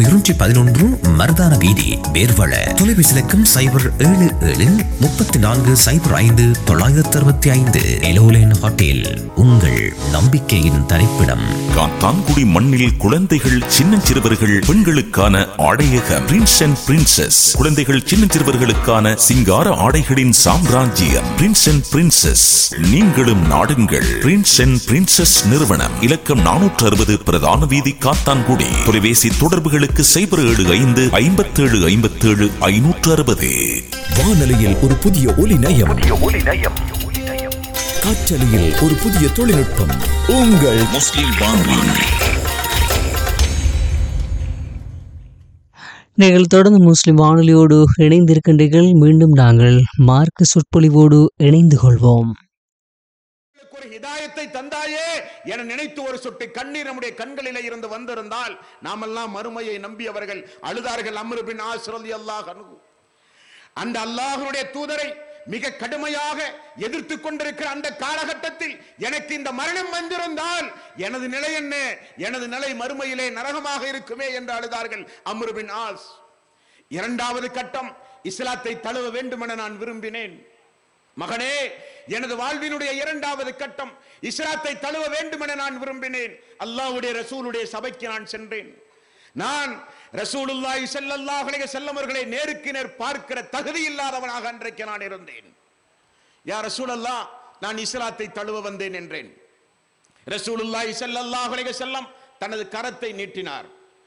இருநூற்றி பதினொன்று மருதான வீதி வேர்வள தொலைபேசி இலக்கம் சைபர் ஏழு ஏழு முப்பத்தி நான்கு சைபர் ஐந்து தொள்ளாயிரத்தி அறுபத்தி ஐந்து எலோலேன் ஹோட்டல் உங்கள் நம்பிக்கையின் தரிப்பிடம் காத்தான்குடி மண்ணில் குழந்தைகள் சின்னஞ்சிறுவர்கள் பெண்களுக்கான ஆடையக பிரின்ஸ் அண்ட் பிரின்சஸ் குழந்தைகள் சின்னஞ்சிறுவர்களுக்கான சிங்கார ஆடைகளின் சாம்ராஜ்யம் பிரின்ஸ் அண்ட் பிரின்சஸ் நீங்களும் நாடுங்கள் பிரின்ஸ் அண்ட் பிரின்சஸ் நிறுவனம் இலக்கம் நானூற்று அறுபது பிரதான வீதி காத்தான்குடி தொலைபேசி தொடர்புகளுக்கு சைபர் ஏழு ஐந்து ஐம்பத்தேழு ஐம்பத்தேழு ஐநூற்று அறுபது வானொலியில் ஒரு புதிய ஒலி நயம் காற்றலையில் ஒரு புதிய தொழில்நுட்பம் உங்கள் முஸ்லிம் வானொலி நீங்கள் தொடர்ந்து முஸ்லிம் வானொலியோடு இணைந்திருக்கின்றீர்கள் மீண்டும் நாங்கள் மார்க்க சொற்பொழிவோடு இணைந்து கொள்வோம் எனக்கு ஒரு ஹிதாயத்தை தந்தாயே என நினைத்து ஒரு சொட்டு கண்ணீர் நம்முடைய கண்களிலே இருந்து வந்திருந்தால் நாமெல்லாம் மறுமையை நம்பியவர்கள் அழுதார்கள் அம்ரு பின் ஆசிரதி அல்லாஹ் அணுகு அந்த அல்லாஹ்வுடைய தூதரை மிக கடுமையாக எதிர்த்து கொண்டிருக்கிற அந்த காலகட்டத்தில் எனக்கு இந்த மரணம் வந்திருந்தால் எனது நிலை என்ன எனது நிலை மறுமையிலே நரகமாக இருக்குமே என்று அழுதார்கள் அம்ரு பின் ஆஸ் இரண்டாவது கட்டம் இஸ்லாத்தை தழுவ வேண்டும் என நான் விரும்பினேன் மகனே எனது வாழ்வினுடைய இரண்டாவது கட்டம் இஸ்லாத்தை தழுவ வேண்டும் என நான் விரும்பினேன் அல்லாஹ்வுடைய ரசூலுடைய சபைக்கு நான் சென்றேன் நான் ரசூலுல்லாஹி ஸல்லல்லாஹு அலைஹி வஸல்லம் அவர்களை நேருக்கு நேர் பார்க்கிற தகுதி இல்லாதவனாக அன்றைக்கு நான் இருந்தேன் யா ரசூலல்லாஹ் நான் இஸ்லாத்தை தழுவ வந்தேன் என்றேன் ரசூலுல்லாஹி ஸல்லல்லாஹு அலைஹி வஸல்லம் தனது கரத்தை நீட்டினார்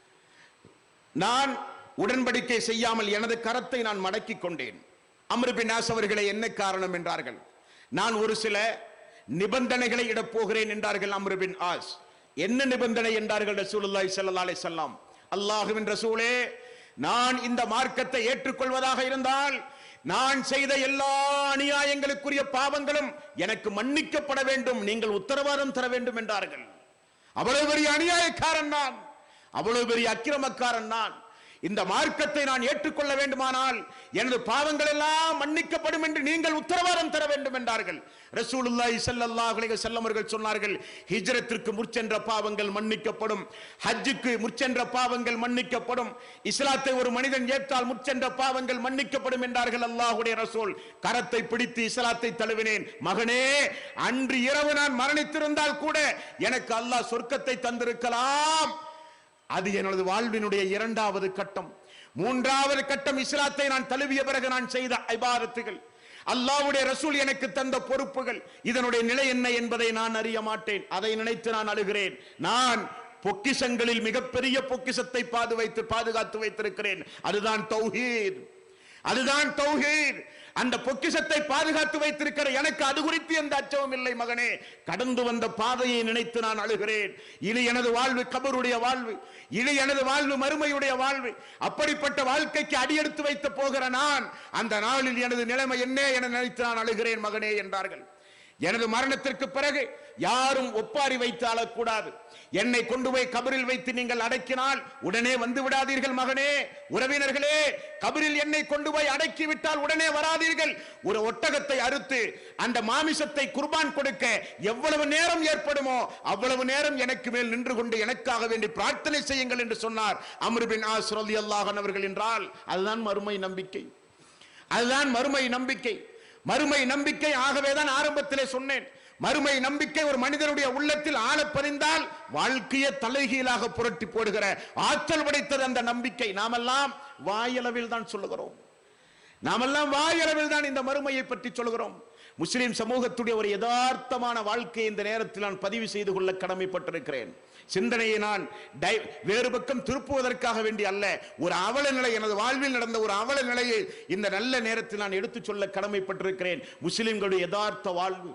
நான் உடன்படிக்கை செய்யாமல் எனது கரத்தை நான் மடக்கிக் கொண்டேன் அம்ருபின் நாஸ் அவர்களை என்ன காரணம் என்றார்கள் நான் ஒரு சில நிபந்தனைகளை இடப் போகிறேன் என்றார்கள் அம்ருபின் ஆஸ் என்ன நிபந்தனை என்றார்கள் ரசூலுல்லாஹி ஸல்லல்லாஹு அலைஹி வஸல்லம் அல்லாஹுவின் ரசூலே நான் இந்த மார்க்கத்தை ஏற்றுக்கொள்வதாக இருந்தால் நான் செய்த எல்லா அநியாயங்களுக்குரிய பாவங்களும் எனக்கு மன்னிக்கப்பட வேண்டும் நீங்கள் உத்தரவாதம் தர வேண்டும் என்றார்கள் அவ்வளவு பெரிய அநியாயக்காரன் நான் அவ்வளவு பெரிய அக்கிரமக்காரன் நான் இந்த மார்க்கத்தை நான் ஏற்றுக்கொள்ள வேண்டுமானால் எனது பாவங்கள் எல்லாம் மன்னிக்கப்படும் என்று நீங்கள் உத்தரவாதம் தர வேண்டும் என்றார்கள் ரசூலுல்லாஹி ஸல்லல்லாஹு அலைஹி வஸல்லம் அவர்கள் சொன்னார்கள் ஹிஜ்ரத்திற்கு முற்சென்ற பாவங்கள் மன்னிக்கப்படும் ஹஜ்ஜுக்கு முற்சென்ற பாவங்கள் மன்னிக்கப்படும் இஸ்லாத்தை ஒரு மனிதன் ஏற்றால் முற்சென்ற பாவங்கள் மன்னிக்கப்படும் என்றார்கள் அல்லாஹ்வுடைய ரசூல் கரத்தை பிடித்து இஸ்லாத்தை தழுவினேன் மகனே அன்று இரவு நான் மரணித்திருந்தால் கூட எனக்கு அல்லாஹ் சொர்க்கத்தை தந்திருக்கலாம் அது எனது வாழ்வினுடைய இரண்டாவது கட்டம் மூன்றாவது கட்டம் இஸ்லாத்தை நான் தழுவிய பிறகு நான் செய்த ஐபாரத்துகள் அல்லாஹ்வுடைய ரசூல் எனக்கு தந்த பொறுப்புகள் இதனுடைய நிலை என்ன என்பதை நான் அறிய மாட்டேன் அதை நினைத்து நான் அழுகிறேன் நான் பொக்கிஷங்களில் மிகப்பெரிய பொக்கிஷத்தை பாது வைத்து பாதுகாத்து வைத்திருக்கிறேன் அதுதான் தௌஹீத் அதுதான் தௌஹீத் அந்த பொக்கிஷத்தை பாதுகாத்து வைத்திருக்கிற எனக்கு அது குறித்து எந்த அச்சமும் இல்லை மகனே கடந்து வந்த பாதையை நினைத்து நான் அழுகிறேன் இது எனது வாழ்வு கபருடைய வாழ்வு இது எனது வாழ்வு மறுமையுடைய வாழ்வு அப்படிப்பட்ட வாழ்க்கைக்கு அடியெடுத்து வைத்து போகிற நான் அந்த நாளில் எனது நிலைமை என்ன என நினைத்து நான் அழுகிறேன் மகனே என்றார்கள் எனது மரணத்திற்கு பிறகு யாரும் ஒப்பாரி வைத்து அழக்கூடாது என்னை கொண்டு போய் கபரில் வைத்து நீங்கள் அடக்கினால் உடனே வந்து விடாதீர்கள் மகனே உறவினர்களே கபரில் என்னை கொண்டு போய் அடக்கி விட்டால் உடனே வராதீர்கள் ஒரு ஒட்டகத்தை அறுத்து அந்த மாமிசத்தை குர்பான் கொடுக்க எவ்வளவு நேரம் ஏற்படுமோ அவ்வளவு நேரம் எனக்கு மேல் நின்று கொண்டு எனக்காக வேண்டி பிரார்த்தனை செய்யுங்கள் என்று சொன்னார் அம்ருபின் ஆஸ்ரலி அல்லாஹன் அவர்கள் என்றால் அதுதான் மறுமை நம்பிக்கை அதுதான் மறுமை நம்பிக்கை மறுமை நம்பிக்கை ஆகவேதான் ஆரம்பத்திலே சொன்னேன் மறுமை நம்பிக்கை ஒரு மனிதனுடைய உள்ளத்தில் ஆழப் பதிந்தால் வாழ்க்கையை தலைகீழாக புரட்டி போடுகிற ஆற்றல் படைத்தது அந்த நம்பிக்கை நாமெல்லாம் வாயளவில் தான் சொல்லுகிறோம் நாமெல்லாம் வாயளவில் தான் இந்த மறுமையை பற்றி சொல்கிறோம் முஸ்லிம் சமூகத்துடைய ஒரு யதார்த்தமான வாழ்க்கையை இந்த நேரத்தில் நான் பதிவு செய்து கொள்ள கடமைப்பட்டிருக்கிறேன் சிந்தனையை நான் டை- வேறு பக்கம் திருப்புவதற்காக வேண்டி அல்ல ஒரு அவல நிலை எனது வாழ்வில் நடந்த ஒரு அவல நிலையை இந்த நல்ல நேரத்தில் நான் எடுத்துச் சொல்ல கடமைப்பட்டிருக்கிறேன் முஸ்லிம்களுடைய யதார்த்த வாழ்வு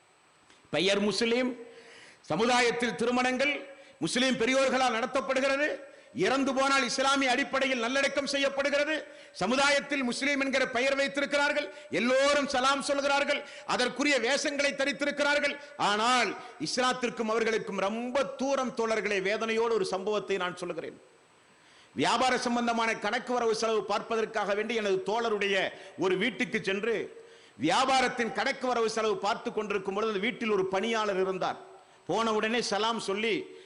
பெயர் முஸ்லிம் சமுதாயத்தில் திருமணங்கள் முஸ்லிம் பெரியோர்களால் நடத்தப்படுகிறது இறந்து போனால் இஸ்லாமிய அடிப்படையில் நல்லடக்கம் செய்யப்படுகிறது சமுதாயத்தில் முஸ்லிம் என்கிற பெயர் வைத்திருக்கிறார்கள் எல்லோரும் சலாம் சொல்கிறார்கள் அதற்குரிய வேஷங்களை தரித்திருக்கிறார்கள் ஆனால் இஸ்லாத்திற்கும் அவர்களுக்கும் ரொம்ப தூரம் தோழர்களே வேதனையோடு ஒரு சம்பவத்தை நான் சொல்லுகிறேன் வியாபார சம்பந்தமான கணக்கு வரவு செலவு பார்ப்பதற்காக வேண்டி எனது தோழருடைய ஒரு வீட்டுக்கு சென்று வியாபாரத்தின் கணக்கு வரவு செலவு பார்த்து கொண்டிருக்கும் பொழுது அந்த வீட்டில் ஒரு பணியாளர் இருந்தார் போன உடனே சலாம் சொல்லி